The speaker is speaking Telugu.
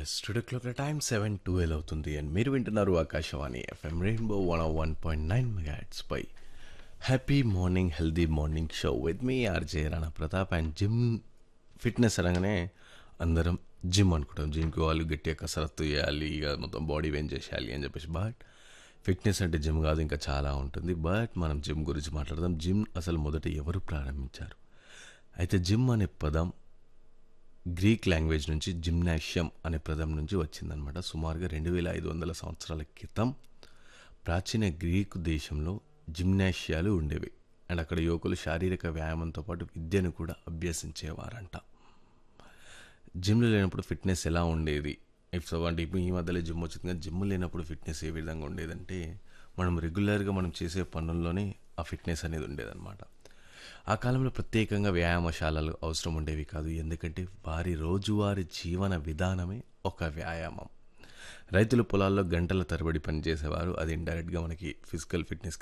yes studio clock time seven twelve అవుతుంది అండ్ మీరు వింటున్నారు Akashvani FM rainbow one one point nine megahertz పై happy morning healthy morning show with me RJ Rana Pratap and gym fitness అనగానే అందరం జిమ్ అనుకుంటాం జిమ్కి వాళ్ళు గట్టిగా కసరత్తు చేయాలి ఇక మొత్తం బాడీ వెయిన్ చేసేయాలి అని చెప్పేసి బట్ ఫిట్నెస్ అంటే జిమ్ కాదు ఇంకా చాలా ఉంటుంది బట్ మనం జిమ్ గురించి మాట్లాడదాం జిమ్ అసలు మొదట ఎవరు ప్రారంభించారు అయితే జిమ్ అనే పదం గ్రీక్ లాంగ్వేజ్ నుంచి జిమ్నాషియం అనే పదం నుంచి వచ్చిందనమాట సుమారుగా రెండు వేల ఐదు వందల సంవత్సరాల క్రితం ప్రాచీన గ్రీకు దేశంలో జిమ్నాషియాలు ఉండేవి అండ్ అక్కడ యువకులు శారీరక వ్యాయామంతో పాటు విద్యను కూడా అభ్యసించేవారంట జిమ్లో లేనప్పుడు ఫిట్నెస్ ఎలా ఉండేది ఇఫ్ సో అంటే ఇప్పుడు ఈ మధ్యలో జిమ్ వచ్చింది కానీ జిమ్ లేనప్పుడు ఫిట్నెస్ ఏ విధంగా ఉండేదంటే మనం రెగ్యులర్గా మనం చేసే పనుల్లోనే ఆ ఫిట్నెస్ అనేది ఉండేదన్నమాట ఆ కాలంలో ప్రత్యేకంగా వ్యాయామశాలలు అవసరం ఉండేవి కాదు ఎందుకంటే వారి రోజువారీ జీవన విధానమే ఒక వ్యాయామం రైతులు పొలాల్లో గంటల తరబడి పనిచేసేవారు అది ఇండైరెక్ట్గా మనకి ఫిజికల్ ఫిట్నెస్